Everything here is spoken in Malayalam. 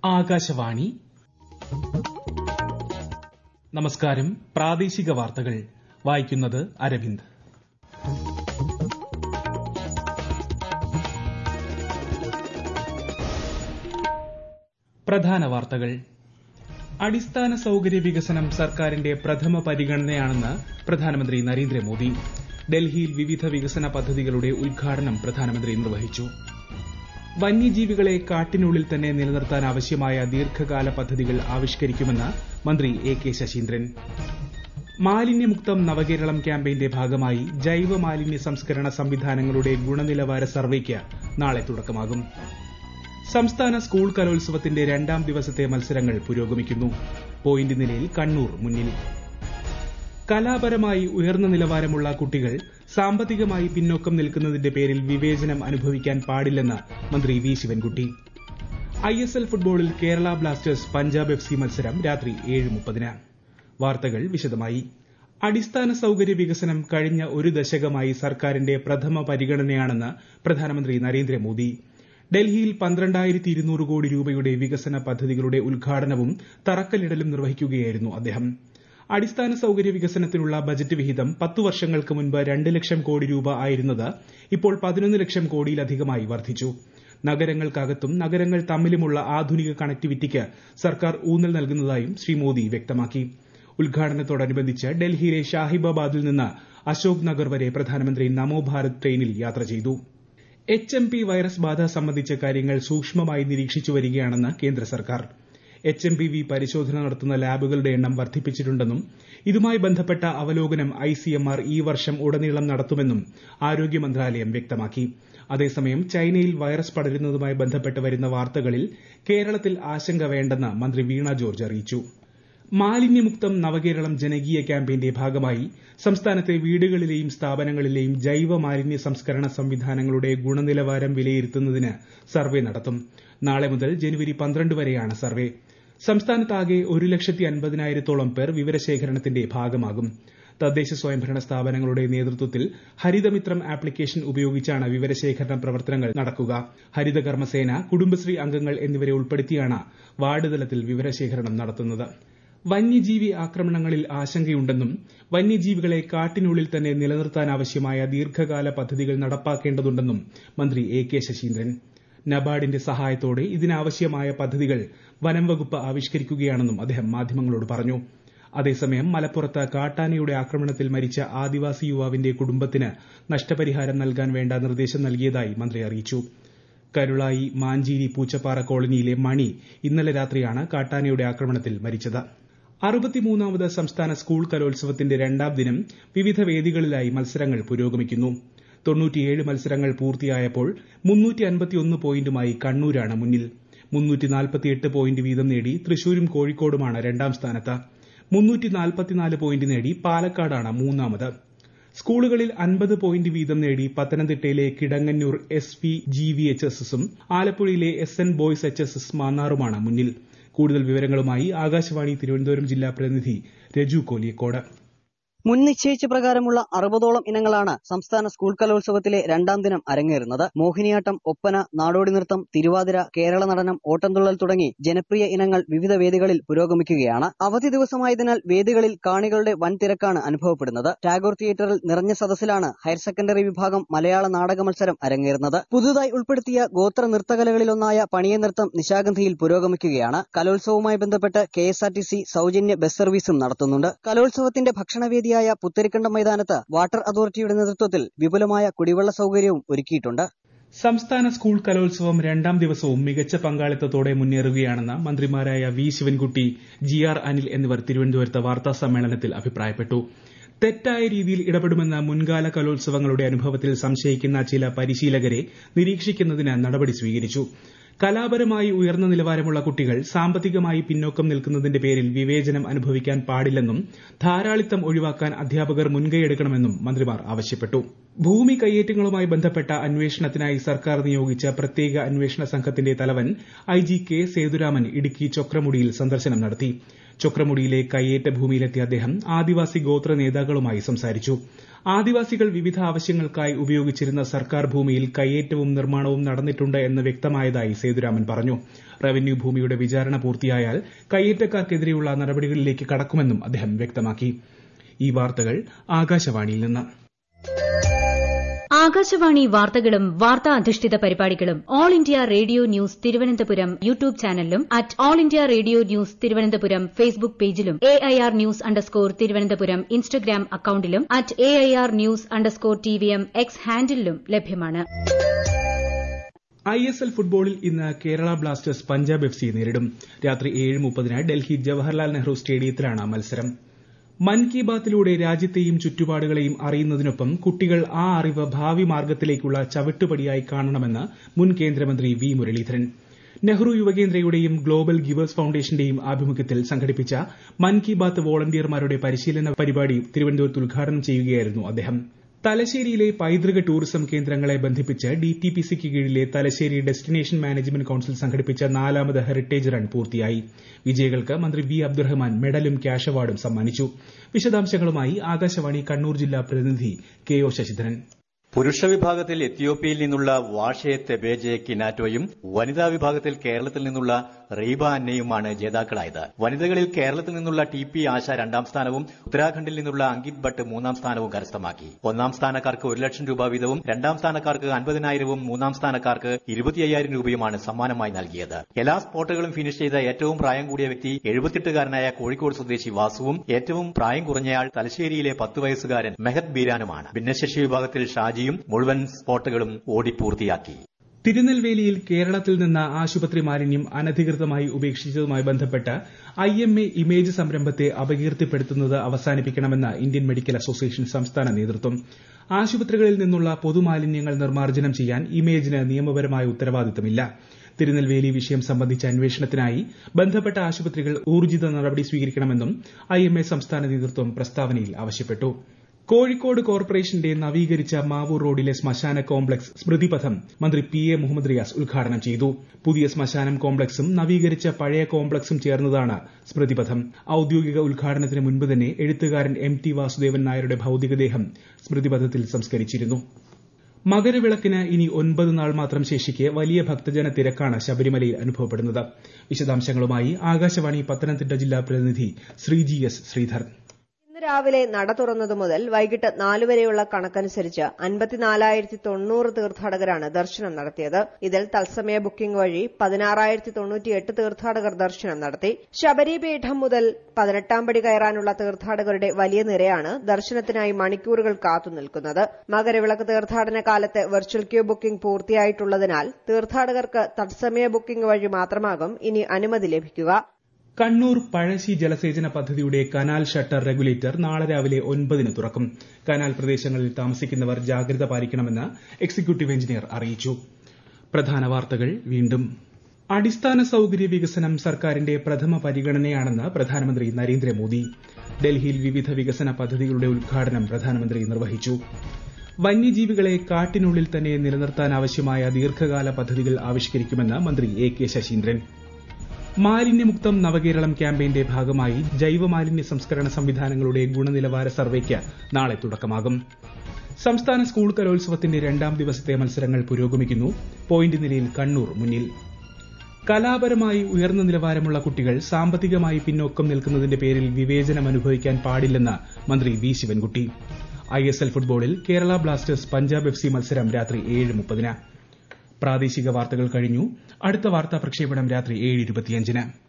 ആകാശവാണി നമസ്കാരം പ്രാദേശിക വാർത്തകൾ വായിക്കുന്നത് അരവിന്ദ് പ്രധാന വാർത്തകൾ അടിസ്ഥാന സൌകര്യ വികസനം സർക്കാരിന്റെ പ്രഥമ പരിഗണനയാണെന്ന് പ്രധാനമന്ത്രി നരേന്ദ്രമോദി ഡൽഹിയിൽ വിവിധ വികസന പദ്ധതികളുടെ ഉദ്ഘാടനം പ്രധാനമന്ത്രി നിർവഹിച്ചു വന്യജീവികളെ കാട്ടിനുള്ളിൽ തന്നെ നിലനിർത്താൻ ആവശ്യമായ ദീർഘകാല പദ്ധതികൾ ആവിഷ്കരിക്കുമെന്ന് മന്ത്രി എ കെ ശശീന്ദ്രൻ മാലിന്യമുക്തം നവകേരളം ക്യാമ്പയിന്റെ ഭാഗമായി ജൈവ മാലിന്യ സംസ്കരണ സംവിധാനങ്ങളുടെ ഗുണനിലവാര സർവേയ്ക്ക് നാളെ തുടക്കമാകും സംസ്ഥാന സ്കൂൾ കലോത്സവത്തിന്റെ രണ്ടാം ദിവസത്തെ മത്സരങ്ങൾ പുരോഗമിക്കുന്നു പോയിന്റ് നിലയിൽ കണ്ണൂർ മുന്നിൽ കലാപരമായി ഉയർന്ന നിലവാരമുള്ള കുട്ടികൾ സാമ്പത്തികമായി പിന്നോക്കം നിൽക്കുന്നതിന്റെ പേരിൽ വിവേചനം അനുഭവിക്കാൻ പാടില്ലെന്ന് മന്ത്രി V Sivankutty I S L ഫുട്ബോളിൽ Kerala Blasters Punjab F C മത്സരം രാത്രി ഏഴ് മുപ്പതിന് വാർത്തകൾ വിശദമായി അടിസ്ഥാന സൌകര്യ വികസനം കഴിഞ്ഞ ഒരു ദശകമായി സർക്കാരിന്റെ പ്രഥമ പരിഗണനയാണെന്ന് പ്രധാനമന്ത്രി നരേന്ദ്രമോദി ഡൽഹിയിൽ പന്ത്രണ്ടായിരത്തി ഇരുന്നൂറ് കോടി രൂപയുടെ വികസന പദ്ധതികളുടെ ഉദ്ഘാടനവും തറക്കല്ലിടലും നിർവഹിക്കുകയായിരുന്നു അദ്ദേഹം അടിസ്ഥാന സൌകര്യ വികസനത്തിനുള്ള ബജറ്റ് വിഹിതം പത്തു വർഷങ്ങൾക്ക് മുൻപ് രണ്ട് ലക്ഷം കോടി രൂപ ആയിരുന്നത് ഇപ്പോൾ പതിനൊന്ന് ലക്ഷം കോടിയിലധികമായി വർദ്ധിച്ചു നഗരങ്ങൾക്കകത്തും നഗരങ്ങൾ തമ്മിലുമുള്ള ആധുനിക കണക്ടിവിറ്റിക്ക് സർക്കാർ ഊന്നൽ നൽകുന്നതായും ശ്രീ മോദി വ്യക്തമാക്കി ഉദ്ഘാടനത്തോടനുബന്ധിച്ച് ഡൽഹിയിലെ ഷാഹിബാബാദിൽ നിന്ന് അശോക് നഗർ വരെ പ്രധാനമന്ത്രി നമോ ഭാരത് ട്രെയിനിൽ യാത്ര ചെയ്തു എച്ച് എം പി വൈറസ് ബാധ സംബന്ധിച്ച കാര്യങ്ങൾ സൂക്ഷ്മമായി നിരീക്ഷിച്ചു വരികയാണെന്ന് കേന്ദ്ര സർക്കാർ എച്ച് എം പി വി പരിശോധന നടത്തുന്ന ലാബുകളുടെ എണ്ണം വർദ്ധിപ്പിച്ചിട്ടുണ്ടെന്നും ഇതുമായി ബന്ധപ്പെട്ട അവലോകനം ഐ സി എം ആർ ഈ വർഷം ഉടനീളം നടത്തുമെന്നും ആരോഗ്യ മന്ത്രാലയം വ്യക്തമാക്കി അതേസമയം ചൈനയിൽ വൈറസ് പടരുന്നതുമായി ബന്ധപ്പെട്ട് വരുന്ന വാർത്തകളിൽ കേരളത്തിൽ ആശങ്ക വേണ്ടെന്ന് മന്ത്രി വീണ ജോർജ് അറിയിച്ചു മാലിന്യമുക്തം നവകേരളം ജനകീയ ക്യാമ്പയിന്റെ ഭാഗമായി സംസ്ഥാനത്തെ വീടുകളിലെയും സ്ഥാപനങ്ങളിലെയും ജൈവ മാലിന്യ സംസ്കരണ സംവിധാനങ്ങളുടെ ഗുണനിലവാരം വിലയിരുത്തുന്നതിന് സർവേ നടത്തും നാളെ മുതൽ ജനുവരി പന്ത്രണ്ട് വരെയാണ് സർവേ സംസ്ഥാനത്താകെ ഒരു ലക്ഷത്തി അൻപതിനായിരത്തോളം പേർ വിവരശേഖരണത്തിന്റെ ഭാഗമാകും തദ്ദേശ സ്വയംഭരണ സ്ഥാപനങ്ങളുടെ നേതൃത്വത്തിൽ ഹരിതമിത്രം ആപ്ലിക്കേഷൻ ഉപയോഗിച്ചാണ് വിവരശേഖരണ പ്രവർത്തനങ്ങൾ നടക്കുക ഹരിത കർമ്മസേന കുടുംബശ്രീ അംഗങ്ങൾ എന്നിവരെ ഉൾപ്പെടുത്തിയാണ് വാർഡ് തലത്തിൽ വിവരശേഖരണം നടത്തുന്നത് വന്യജീവി ആക്രമണങ്ങളിൽ ആശങ്കയുണ്ടെന്നും വന്യജീവികളെ കാട്ടിനുള്ളിൽ തന്നെ നിലനിർത്താൻ ആവശ്യമായ ദീർഘകാല പദ്ധതികൾ നടപ്പാക്കേണ്ടതുണ്ടെന്നും മന്ത്രി എ കെ ശശീന്ദ്രൻ നബാർഡിന്റെ സഹായത്തോടെ ഇതിനാവശ്യമായ പദ്ധതികൾ വനം വകുപ്പ് ആവിഷ്കരിക്കുകയാണെന്നും അദ്ദേഹം മാധ്യമങ്ങളോട് പറഞ്ഞു അതേസമയം മലപ്പുറത്ത് കാട്ടാനയുടെ ആക്രമണത്തിൽ മരിച്ച ആദിവാസി യുവാവിന്റെ കുടുംബത്തിന് നഷ്ടപരിഹാരം നൽകാൻ വേണ്ട നിർദ്ദേശം നൽകിയതായി മന്ത്രി അറിയിച്ചു കരുളായി മാഞ്ചേരി പൂച്ചപ്പാറ കോളനിയിലെ മണി ഇന്നലെ രാത്രിയാണ് കാട്ടാനയുടെ ആക്രമണത്തിൽ മരിച്ചത് അറുപത്തിമൂന്നാമത് സംസ്ഥാന സ്കൂൾ കലോത്സവത്തിന്റെ രണ്ടാം ദിനം വിവിധ വേദികളിലായി മത്സരങ്ങൾ പുരോഗമിക്കുന്നു തൊണ്ണൂറ്റിയേഴ് മത്സരങ്ങൾ പൂർത്തിയായപ്പോൾ മുന്നൂറ്റി അൻപത്തിയൊന്ന് പോയിന്റുമായി കണ്ണൂരാണ് മുന്നിൽ മുന്നൂറ്റി നാൽപ്പത്തിയെട്ട് പോയിന്റ് വീതം നേടി തൃശൂരും കോഴിക്കോടുമാണ് രണ്ടാം സ്ഥാനത്ത് മുന്നൂറ്റി നാൽപ്പത്തിനാല് പോയിന്റ് നേടി പാലക്കാടാണ് മൂന്നാമത് സ്കൂളുകളിൽ അൻപത് പോയിന്റ് വീതം നേടി പത്തനംതിട്ടയിലെ Kidangannur S V G V H S എസും ആലപ്പുഴയിലെ S N boys H S S മാന്നാറുമാണ് മുന്നിൽ കൂടുതൽ വിവരങ്ങളുമായി ആകാശവാണി തിരുവനന്തപുരം ജില്ലാ പ്രതിനിധി രജു കോലിയക്കോട് മുൻ നിശ്ചയിച്ച പ്രകാരമുള്ള അറുപതോളം ഇനങ്ങളാണ് സംസ്ഥാന സ്കൂൾ കലോത്സവത്തിലെ രണ്ടാം ദിനം അരങ്ങേറുന്നത് മോഹിനിയാട്ടം ഒപ്പന നാടോടി നൃത്തം തിരുവാതിര കേരള നടനം ഓട്ടംതുള്ളൽ തുടങ്ങി ജനപ്രിയ ഇനങ്ങൾ വിവിധ വേദികളിൽ പുരോഗമിക്കുകയാണ് അവധി ദിവസമായതിനാൽ വേദികളിൽ കാണികളുടെ വൻ തിരക്കാണ് അനുഭവപ്പെടുന്നത് ടാഗോർ തിയേറ്ററിൽ നിറഞ്ഞ സദസ്സിലാണ് ഹയർ സെക്കൻഡറി വിഭാഗം മലയാള നാടക മത്സരം അരങ്ങേറുന്നത് പുതുതായി ഉൾപ്പെടുത്തിയ ഗോത്ര നൃത്തകലകളിലൊന്നായ പണിയ നൃത്തം നിശാഗന്ധിയിൽ പുരോഗമിക്കുകയാണ് കലോത്സവവുമായി ബന്ധപ്പെട്ട് K S R T C സൌജന്യ ബസ് സർവീസും നടത്തുന്നുണ്ട് കലോത്സവത്തിന്റെ ഭക്ഷണവേദിയായ പുത്തരിക്കണ്ടം മൈതാനത്ത് വാട്ടർ അതോറിറ്റിയുടെ നേതൃത്വത്തിൽ വിപുലമായ കുടിവെള്ള സൌകര്യവും ഒരുക്കിയിട്ടുണ്ട് സംസ്ഥാന സ്കൂൾ കലോത്സവം രണ്ടാം ദിവസവും മികച്ച പങ്കാളിത്തത്തോടെ മുന്നേറുകയാണെന്ന് മന്ത്രിമാരായ V Sivankutty G R Anil എന്നിവർ തിരുവനന്തപുരത്ത് വാർത്താ സമ്മേളനത്തിൽ അഭിപ്രായപ്പെട്ടു തെറ്റായ രീതിയിൽ ഇടപെടുമെന്ന മുൻകാല കലോത്സവങ്ങളുടെ അനുഭവത്തിൽ സംശയിക്കുന്ന ചില പരിശീലകരെ നിരീക്ഷിക്കുന്നതിന് നടപടി സ്വീകരിച്ചു കലാപരമായി ഉയർന്ന നിലവാരമുള്ള കുട്ടികൾ സാമ്പത്തികമായി പിന്നോക്കം നിൽക്കുന്നതിന്റെ പേരിൽ വിവേചനം അനുഭവിക്കാൻ പാടില്ലെന്നും ധാരാളിത്തം ഒഴിവാക്കാൻ അധ്യാപകർ മുൻകൈയെടുക്കണമെന്നും മന്ത്രിമാർ ആവശ്യപ്പെട്ടു ഭൂമി കയ്യേറ്റങ്ങളുമായി ബന്ധപ്പെട്ട അന്വേഷണത്തിനായി സർക്കാർ നിയോഗിച്ച പ്രത്യേക അന്വേഷണ സംഘത്തിന്റെ തലവൻ I G K Sethuraman Idukki ചൊക്രമുടിയിൽ സന്ദർശനം നടത്തി ചൊക്രമുടിയിലെ കയ്യേറ്റ ഭൂമിയിലെത്തിയ അദ്ദേഹം ആദിവാസി ഗോത്ര നേതാക്കളുമായി സംസാരിച്ചു ആദിവാസികൾ വിവിധ ആവശ്യങ്ങൾക്കായി ഉപയോഗിച്ചിരുന്ന സർക്കാർ ഭൂമിയിൽ കയ്യേറ്റവും നിർമ്മാണവും നടന്നിട്ടുണ്ട് എന്ന് വ്യക്തമായതായി സേതുരാമൻ പറഞ്ഞു റവന്യൂ ഭൂമിയുടെ വിചാരണ പൂർത്തിയായാൽ കയ്യേറ്റക്കാർക്കെതിരെയുള്ള നടപടികളിലേക്ക് കടക്കുമെന്നും അദ്ദേഹം വ്യക്തമാക്കി ഈ വാർത്തകൾ ആകാശവാണിയിൽ നിന്ന് ആകാശവാണി വാർത്തകളും വാർത്താ അധിഷ്ഠിത പരിപാടികളും all India radio news Thiruvananthapuram YouTube ചാനലിലും at all India radio news Thiruvananthapuram Facebook പേജിലും A I R news underscore Thiruvananthapuram Instagram അക്കൌണ്ടിലും at A I R news underscore T V M X ഹാൻഡിലും ലഭ്യമാണ് ഐ എസ് എൽ ഫുട്ബോളിൽ ഇന്ന് Kerala Blasters Punjab F C നേരിടും രാത്രി ഏഴ് മുപ്പതിന് ഡൽഹി ജവഹർലാൽ നെഹ്റു സ്റ്റേഡിയത്തിലാണ് മത്സരം മൻ കി ബാത്തിലൂടെ രാജ്യത്തെയും ചുറ്റുപാടുകളെയും അറിയുന്നതിനൊപ്പം കുട്ടികൾ ആ അറിവ് ഭാവി മാർഗത്തിലേക്കുള്ള ചവിട്ടുപടിയായി കാണണമെന്ന് മുൻ കേന്ദ്രമന്ത്രി വി മുരളീധരൻ നെഹ്റു യുവകേന്ദ്രയുടെയും ഗ്ലോബൽ ഗിവേഴ്സ് ഫൌണ്ടേഷന്റെയും ആഭിമുഖ്യത്തിൽ സംഘടിപ്പിച്ച മൻ കി ബാത്ത് വോളണ്ടിയർമാരുടെ പരിശീലന പരിപാടി തിരുവനന്തപുരത്ത് ഉദ്ഘാടനം ചെയ്യുകയായിരുന്നു അദ്ദേഹം തലശ്ശേരിയിലെ പൈതൃക ടൂറിസം കേന്ദ്രങ്ങളെ ബന്ധിപ്പിച്ച് ഡിടിപിസിക്ക് കീഴിലെ തലശ്ശേരി ഡെസ്റ്റിനേഷൻ മാനേജ്മെന്റ് കൌൺസിൽ സംഘടിപ്പിച്ച നാലാമത് ഹെറിറ്റേജ് റൺ പൂർത്തിയായി വിജയികൾക്ക് മന്ത്രി വി അബ്ദുറഹ്മാൻ മെഡലും ക്യാഷ് അവാർഡും സമ്മാനിച്ചു വിശദാംശങ്ങളുമായി ആകാശവാണി കണ്ണൂർ ജില്ലാ പ്രതിനിധി കെ ഒ ശശിധരൻ പുരുഷ വിഭാഗത്തിൽ എത്യോപ്യയിൽ നിന്നുള്ള വാഷെ തെബേജെ കിനാറ്റോയും വനിതാ വിഭാഗത്തിൽ കേരളത്തിൽ നിന്നുള്ള റീബ അന്നയുമാണ് ജേതാക്കളായത് വനിതകളിൽ കേരളത്തിൽ നിന്നുള്ള ടി പി ആശ രണ്ടാം സ്ഥാനവും ഉത്തരാഖണ്ഡിൽ നിന്നുള്ള അങ്കിത് ഭട്ട് മൂന്നാം സ്ഥാനവും കരസ്ഥമാക്കി ഒന്നാം സ്ഥാനക്കാർക്ക് ഒരു ലക്ഷം രൂപ വീതവും രണ്ടാം സ്ഥാനക്കാർക്ക് അൻപതിനായിരവും മൂന്നാം സ്ഥാനക്കാർക്ക് ഇരുപത്തിയ്യായിരം രൂപയുമാണ് സമ്മാനമായി നൽകിയത് എല്ലാ സ്പോട്ടുകളും ഫിനിഷ് ചെയ്ത ഏറ്റവും പ്രായം കൂടിയ വ്യക്തി എഴുപത്തെട്ടുകാരനായ കോഴിക്കോട് സ്വദേശി വാസുവും ഏറ്റവും പ്രായം കുറഞ്ഞയാൾ തലശ്ശേരിയിലെ പത്ത് വയസ്സുകാരൻ മെഹത് ബീരാനുമാണ് ഭിന്നശേഷി വിഭാഗത്തിൽ ഷാജിയും മുഴുവൻ സ്പോട്ടുകളും ഓടി പൂർത്തിയാക്കി തിരുനെൽവേലിയിൽ കേരളത്തിൽ നിന്ന് ആശുപത്രി മാലിന്യം അനധികൃതമായി ഉപേക്ഷിച്ചതുമായി ബന്ധപ്പെട്ട് ഐ എം എ ഇമേജ് സംരംഭത്തെ അപകീർത്തിപ്പെടുത്തുന്നത് അവസാനിപ്പിക്കണമെന്ന് ഇന്ത്യൻ മെഡിക്കൽ അസോസിയേഷൻ സംസ്ഥാന നേതൃത്വം ആശുപത്രികളിൽ നിന്നുള്ള പൊതുമാലിന്യങ്ങൾ നിർമ്മാർജ്ജനം ചെയ്യാൻ ഇമേജിന് നിയമപരമായ ഉത്തരവാദിത്തമില്ല തിരുനെൽവേലി വിഷയം സംബന്ധിച്ച അന്വേഷണത്തിനായി ബന്ധപ്പെട്ട ആശുപത്രികൾ ഊർജിത നടപടി സ്വീകരിക്കണമെന്നും ഐ എം എ സംസ്ഥാന നേതൃത്വം പ്രസ്താവനയിൽ ആവശ്യപ്പെട്ടു കോഴിക്കോട് കോർപ്പറേഷന്റെ നവീകരിച്ച മാവൂർ റോഡിലെ ശ്മശാന കോംപ്ലക്സ് സ്മൃതിപഥം മന്ത്രി പി എ മുഹമ്മദ് റിയാസ് ഉദ്ഘാടനം ചെയ്തു പുതിയ ശ്മശാനം കോംപ്ലക്സും നവീകരിച്ച പഴയ കോംപ്ലക്സും ചേർന്നതാണ് സ്മൃതിപഥം ഔദ്യോഗിക ഉദ്ഘാടനത്തിന് മുൻപ് തന്നെ എഴുത്തുകാരൻ എം ടി വാസുദേവൻ നായരുടെ ഭൌതികദേഹം സ്മൃതിപഥത്തിൽ സംസ്കരിച്ചിരുന്നു മകരവിളക്കിന് ഇനി ഒൻപത് നാൾ മാത്രം ശേഷിക്കെ വലിയ ഭക്തജന തിരക്കാണ് ശബരിമലയിൽ അനുഭവപ്പെടുന്നത് വിശദാംശങ്ങളുമായി ആകാശവാണി പത്തനംതിട്ട ജില്ലാ പ്രതിനിധി ശ്രീജി എസ് ശ്രീധർ ഇന്ന് രാവിലെ നട തുറന്നതു മുതൽ വൈകിട്ട് നാലു വരെയുള്ള കണക്കനുസരിച്ച് അൻപത്തിനാലായിരത്തി തൊണ്ണൂറ് തീർത്ഥാടകരാണ് ദർശനം നടത്തിയത് ഇതിൽ തത്സമയ ബുക്കിംഗ് വഴി പതിനാറായിരത്തി തൊണ്ണൂറ്റിയെട്ട് തീർത്ഥാടകർ ദർശനം നടത്തി ശബരിപീഠം മുതൽ പതിനെട്ടാം പടി കയറാനുള്ള തീർത്ഥാടകരുടെ വലിയ നിരയാണ് ദർശനത്തിനായി മണിക്കൂറുകൾ കാത്തുനിൽക്കുന്നത് മകരവിളക്ക് തീർത്ഥാടന കാലത്ത് വെർച്വൽ ക്യൂ ബുക്കിംഗ് പൂർത്തിയായിട്ടുള്ളതിനാൽ തീർത്ഥാടകർക്ക് തത്സമയ ബുക്കിംഗ് വഴി മാത്രമാകും ഇനി അനുമതി ലഭിക്കുക കണ്ണൂർ പഴശ്ശി ജലസേചന പദ്ധതിയുടെ കനാൽ ഷട്ടർ റെഗുലേറ്റർ നാളെ രാവിലെ ഒൻപതിന് തുറക്കും കനാൽ പ്രദേശങ്ങളിൽ താമസിക്കുന്നവർ ജാഗ്രത പാലിക്കണമെന്ന് എക്സിക്യൂട്ടീവ് എഞ്ചിനീയർ അറിയിച്ചു പ്രധാന വാർത്തകൾ വീണ്ടും അടിസ്ഥാന സൌകര്യ വികസനം സർക്കാരിന്റെ പ്രഥമ പരിഗണനയാണെന്ന് പ്രധാനമന്ത്രി നരേന്ദ്രമോദി ഡൽഹിയിൽ വിവിധ വികസന പദ്ധതികളുടെ ഉദ്ഘാടനം പ്രധാനമന്ത്രി നിർവഹിച്ചു വന്യജീവികളെ കാട്ടിനുള്ളിൽ തന്നെ നിലനിർത്താനാവശ്യമായ ദീർഘകാല പദ്ധതികൾ ആവിഷ്കരിക്കുമെന്ന് മന്ത്രി എ കെ ശശീന്ദ്രൻ മാലിന്യമുക്തം നവകേരളം ക്യാമ്പയിന്റെ ഭാഗമായി ജൈവമാലിന്യ സംസ്കരണ സംവിധാനങ്ങളുടെ ഗുണനിലവാര സർവേക്ക് നാളെ തുടക്കമാകും സംസ്ഥാന സ്കൂൾ കലോത്സവത്തിന്റെ രണ്ടാം ദിവസത്തെ മത്സരങ്ങൾ പുരോഗമിക്കുന്നു പോയിന്റ് നിലയിൽ കണ്ണൂർ മുന്നിൽ കലാപരമായി ഉയർന്ന നിലവാരമുള്ള കുട്ടികൾ സാമ്പത്തികമായി പിന്നോക്കം നിൽക്കുന്നതിന്റെ പേരിൽ വിവേചനം അനുഭവിക്കാൻ പാടില്ലെന്ന് മന്ത്രി V Sivankutty I S L ഫുട്ബോളിൽ Kerala Blasters Punjab F C മത്സരം രാത്രി ഏഴ് മുപ്പതിന് പ്രാദേശിക വാർത്തകൾ കഴിഞ്ഞു അടുത്ത വാർത്താ പ്രക്ഷേപണം രാത്രി ഏഴ് ഇരുപത്തിയഞ്ചിന്